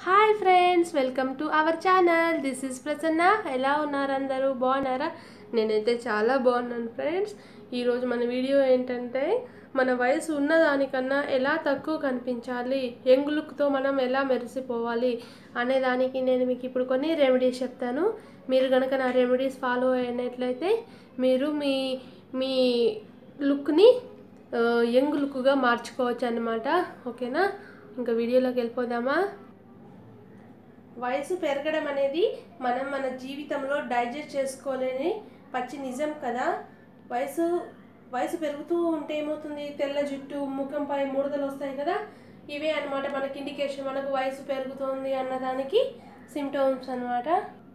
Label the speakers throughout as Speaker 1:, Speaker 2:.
Speaker 1: hi friends welcome to our channel this is Prasanna ఎలా ఉన్నారు అందరూ బాగున్నారా నేనైతే చాలా బాగున్నాను ఫ్రెండ్స్ ఈరోజు మన వీడియో ఏంటంటే మన వయసు ఉన్నదానికన్నా ఎలా తక్కువ కనిపించాలి యంగ్ లుక్తో మనం ఎలా మెరిసిపోవాలి అనే దానికి నేను మీకు ఇప్పుడు కొన్ని రెమెడీస్ చెప్తాను మీరు కనుక నా రెమెడీస్ ఫాలో అయినట్లయితే మీరు మీ మీ లుక్ని యంగ్ లుక్గా మార్చుకోవచ్చు అన్నమాట ఓకేనా ఇంకా వీడియోలోకి వెళ్ళిపోదామా వయసు పెరగడం అనేది మనం మన జీవితంలో డైజెస్ట్ చేసుకోలేని పచ్చి నిజం కదా వయసు వయసు పెరుగుతూ ఉంటే ఏమవుతుంది తెల్ల జుట్టు ముఖంపై ముడతలు వస్తాయి కదా ఇవే అన్నమాట మనకి ఇండికేషన్ మనకు వయసు పెరుగుతుంది అన్నదానికి సిమ్టమ్స్ అన్నమాట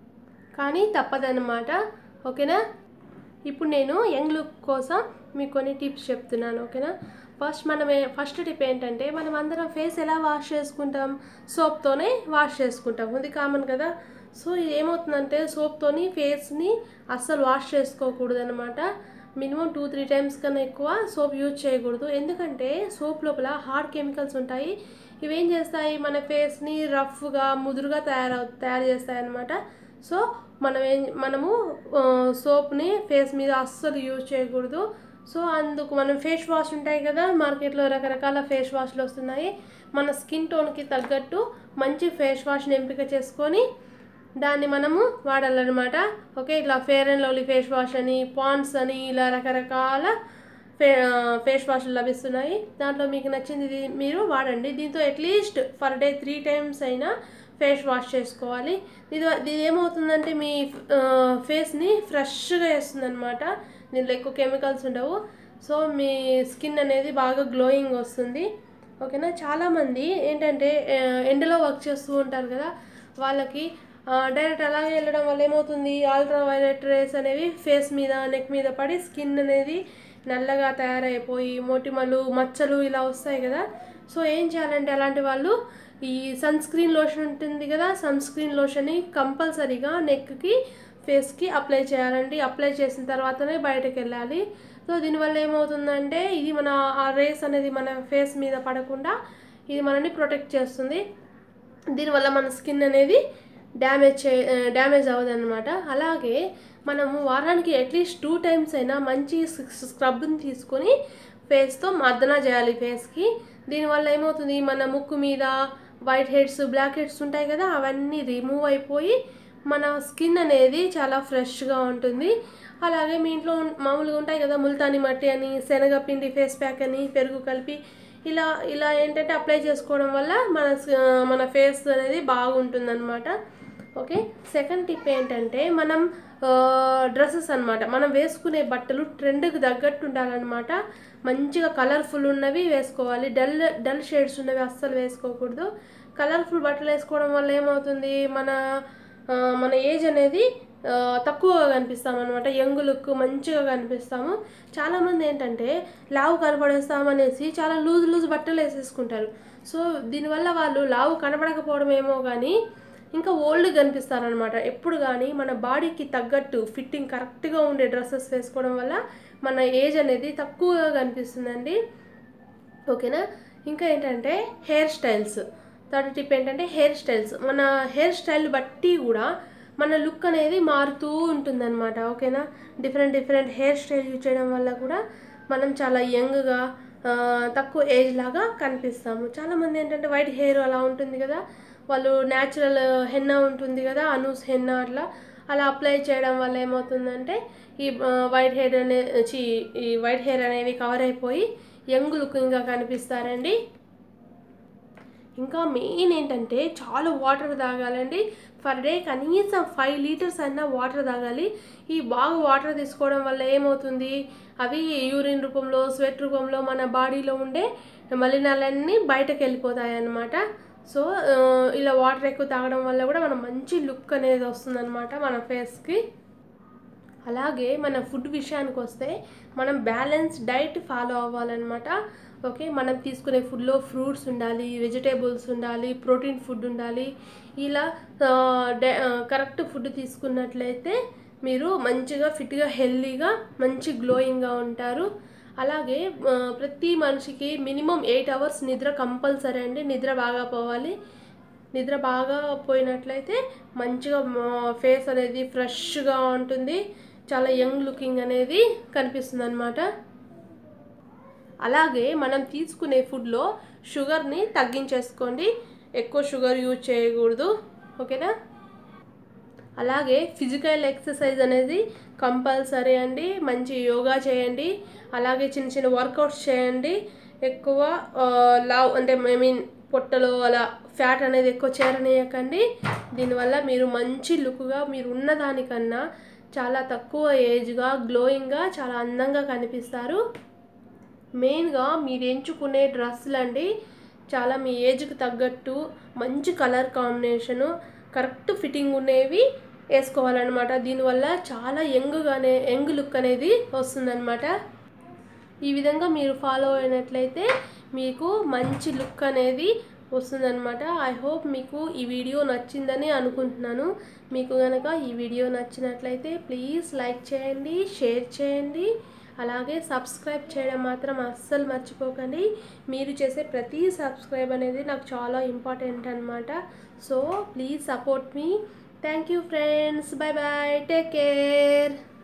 Speaker 1: కానీ తప్పదన్నమాట ఓకేనా ఇప్పుడు నేను యంగ్ లుక్ కోసం మీకు కొన్ని టిప్స్ చెప్తున్నాను ఓకేనా ఫస్ట్ మనం ఏ- ఫస్ట్ టిప్ ఏంటంటే మనం అందరం ఫేస్ ఎలా వాష్ చేసుకుంటాం సోప్తోనే వాష్ చేసుకుంటాం ఇది కామన్ కదా సో ఇది ఏమవుతుందంటే సోప్తోని ఫేస్ని అస్సలు వాష్ చేసుకోకూడదు అనమాట మినిమం టూ త్రీ టైమ్స్ కన్నా ఎక్కువ సోప్ యూజ్ చేయకూడదు ఎందుకంటే సోప్ లోపల హార్డ్ కెమికల్స్ ఉంటాయి ఇవేం చేస్తాయి మన ఫేస్ని రఫ్గా ముదురుగా తయారవు తయారు చేస్తాయి అనమాట సో మనం ఏం మనము ఆ, సోప్ని ఫేస్ మీద అస్సలు యూజ్ చేయకూడదు సో అందుకు మనం ఫేస్ వాష్ ఉంటాయి కదా మార్కెట్లో రకరకాల ఫేస్ వాష్లు వస్తున్నాయి మన స్కిన్ టోన్కి తగ్గట్టు మంచి ఫేస్ వాష్ని ఎంపిక చేసుకొని దాన్ని మనము వాడాలన్నమాట ఓకే ఇట్లా fair and lovely face wash అని పాండ్స్ అని ఇలా రకరకాల ఫే ఫేస్ వాష్లు లభిస్తున్నాయి దాంట్లో మీకు నచ్చింది ఇది మీరు వాడండి దీంతో at least for day three times అయినా ఫేస్ వాష్ చేసుకోవాలి ఇది ఇది ఏమవుతుందంటే మీ ఫేస్ని ఫ్రెష్గా వేస్తుంది అనమాట దీంట్లో ఎక్కువ కెమికల్స్ ఉండవు సో మీ స్కిన్ అనేది బాగా గ్లోయింగ్ వస్తుంది ఓకేనా చాలామంది ఏంటంటే ఆ, ఎండలో వర్క్ చేస్తూ ఉంటారు కదా వాళ్ళకి డైరెక్ట్ అలాగే వెళ్ళడం వల్ల ఏమవుతుంది అల్ట్రా వైలెట్ రేస్ అనేవి ఫేస్ మీద నెక్ మీద పడి స్కిన్ అనేది నల్లగా తయారైపోయి మొటిమలు మచ్చలు ఇలా వస్తాయి కదా సో ఏం చేయాలంటే అలాంటి వాళ్ళు ఈ సన్ స్క్రీన్ లోషన్ ఉంటుంది కదా సన్ స్క్రీన్ లోషన్ని కంపల్సరీగా నెక్కి ఫేస్కి అప్లై చేయాలండి అప్లై చేసిన తర్వాతనే బయటకు వెళ్ళాలి సో దీనివల్ల ఏమవుతుందంటే ఇది మన ఆ రేస్ అనేది మన ఫేస్ మీద పడకుండా ఇది మనని ప్రొటెక్ట్ చేస్తుంది దీనివల్ల మన స్కిన్ అనేది డ్యామేజ్ చే డ్యామేజ్ అవ్వదు అనమాట అలాగే మనము వారానికి అట్లీస్ట్ టూ టైమ్స్ అయినా మంచి స్క్రబ్ని తీసుకొని ఫేస్తో మర్దన చేయాలి ఫేస్కి దీనివల్ల ఏమవుతుంది మన ముక్కు మీద వైట్ హెడ్స్ బ్లాక్ హెడ్స్ ఉంటాయి కదా అవన్నీ రిమూవ్ అయిపోయి మన స్కిన్ అనేది చాలా ఫ్రెష్గా ఉంటుంది అలాగే మీ ఇంట్లో ఉన్- మామూలుగా ఉంటాయి కదా ముల్తాని మట్టి అని శనగపిండి ఫేస్ ప్యాక్ అని పెరుగు కలిపి ఇలా ఇలా ఏంటంటే అప్లై చేసుకోవడం వల్ల మన స- మన ఫేస్ అనేది బాగుంటుందన్నమాట ఓకే సెకండ్ టిప్ ఏంటంటే మనం డ్రెస్సెస్ అన్నమాట మనం వేసుకునే బట్టలు ట్రెండ్కి తగ్గట్టు ఉండాలన్నమాట మంచిగా కలర్ఫుల్ ఉన్నవి వేసుకోవాలి డల్ డల్ షేడ్స్ ఉన్నవి అస్సలు వేసుకోకూడదు కలర్ఫుల్ బట్టలు వేసుకోవడం వల్ల ఏమవుతుంది మన ఆ, మన ఏజ్ అనేది ఆ, తక్కువగా కనిపిస్తాం అనమాట యంగ్ లుక్ మంచిగా కనిపిస్తాము చాలామంది ఏంటంటే లావు కనపడేస్తామనేసి చాలా లూజ్ లూజ్ బట్టలు వేసేసుకుంటారు సో దీనివల్ల వాళ్ళు లావు కనపడకపోవడం ఏమో కానీ ఇంకా ఓల్డ్ కనిపిస్తారనమాట ఎప్పుడు కానీ మన బాడీకి తగ్గట్టు ఫిట్టింగ్ కరెక్ట్గా ఉండే డ్రెస్సెస్ వేసుకోవడం వల్ల మన ఏజ్ అనేది తక్కువగా కనిపిస్తుందండి ఓకేనా ఇంకా ఏంటంటే హెయిర్ స్టైల్స్ థర్డ్ టిప్ ఏంటంటే హెయిర్ స్టైల్స్ మన హెయిర్ స్టైల్ బట్టి కూడా మన లుక్ అనేది మారుతూ ఉంటుందన్నమాట ఓకేనా different different hair style use చేయడం వల్ల కూడా మనం చాలా యంగ్గా తక్కువ ఏజ్ లాగా కనిపిస్తాము చాలామంది ఏంటంటే వైట్ హెయిర్ అలా ఉంటుంది కదా వాళ్ళు న్యాచురల్ హెన్నా ఉంటుంది కదా అనూస్ హెన్నా అట్లా అలా అప్లై చేయడం వల్ల ఏమవుతుందంటే ఈ వైట్ హెయిర్ అనే చి ఈ వైట్ హెయిర్ అనేవి కవర్ అయిపోయి యంగ్ లుకింగ్గా కనిపిస్తారండి ఇంకా మెయిన్ ఏంటంటే చాలా వాటర్ తాగాలండి ఫర్ డే కనీసం ఫైవ్ లీటర్స్ అయినా వాటర్ తాగాలి ఈ బాగా వాటర్ తీసుకోవడం వల్ల ఏమవుతుంది అవి యూరిన్ రూపంలో స్వెట్ రూపంలో మన బాడీలో ఉండే మలినాలన్నీ బయటకు వెళ్ళిపోతాయి అన్నమాట సో ఆ, ఇలా వాటర్ ఎక్కువ తాగడం వల్ల కూడా మనం మంచి లుక్ అనేది వస్తుందన్నమాట మన ఫేస్కి అలాగే మన ఫుడ్ విషయానికి వస్తే మనం బ్యాలెన్స్ డైట్ ఫాలో అవ్వాలన్నమాట ఓకే మనం తీసుకునే ఫుడ్లో ఫ్రూట్స్ ఉండాలి వెజిటేబుల్స్ ఉండాలి ప్రోటీన్ ఫుడ్ ఉండాలి ఇలా ఆ, డ- ఆ, కరెక్ట్ ఫుడ్ తీసుకున్నట్లయితే మీరు మంచిగా ఫిట్గా హెల్తీగా మంచి గ్లోయింగ్గా ఉంటారు అలాగే ఆ, ప్రతి మనిషికి మినిమం ఎయిట్ అవర్స్ నిద్ర కంపల్సరీ అండి నిద్ర బాగా పోవాలి నిద్ర బాగా పోయినట్లయితే మంచిగా ఫేస్ అనేది ఫ్రెష్గా ఉంటుంది చాలా యంగ్ లుకింగ్ అనేది కనిపిస్తుంది అనమాట అలాగే మనం తీసుకునే ఫుడ్లో షుగర్ని తగ్గించేసుకోండి ఎక్కువ షుగర్ యూజ్ చేయకూడదు ఓకేనా అలాగే ఫిజికల్ ఎక్సర్సైజ్ అనేది కంపల్సరీ అండి మంచి యోగా చేయండి అలాగే చిన్న చిన్న వర్కౌట్స్ చేయండి ఎక్కువ ఆ, లావ్ అంటే ఐ మీన్ పొట్టలో అలా ఫ్యాట్ అనేది ఎక్కువ చేరనీయకండి దీనివల్ల మీరు మంచి లుక్గా మీరు ఉన్నదానికన్నా చాలా తక్కువ ఏజ్గా గ్లోయింగ్గా చాలా అందంగా కనిపిస్తారు మెయిన్గా మీరు ఎంచుకునే డ్రెస్సులు అండి చాలా మీ ఏజ్కి తగ్గట్టు మంచి కలర్ కాంబినేషను కరెక్ట్ ఫిట్టింగ్ ఉండేవి వేసుకోవాలన్నమాట దీనివల్ల చాలా యంగ్గానే యంగ్ లుక్ అనేది వస్తుందన్నమాట ఈ విధంగా మీరు ఫాలో అయినట్లయితే మీకు మంచి లుక్ అనేది వస్తుందన్నమాట ఐ హోప్ మీకు ఈ వీడియో నచ్చిందని అనుకుంటున్నాను మీకు కనుక ఈ వీడియో నచ్చినట్లయితే ప్లీజ్ లైక్ చేయండి షేర్ చేయండి అలాగే సబ్స్క్రైబ్ చేయడం మాత్రం అస్సలు మర్చిపోకండి మీరు చేసే ప్రతి సబ్స్క్రైబ్ అనేది నాకు చాలా ఇంపార్టెంట్ అనమాట సో ప్లీజ్ సపోర్ట్ మీ thank you friends bye bye take care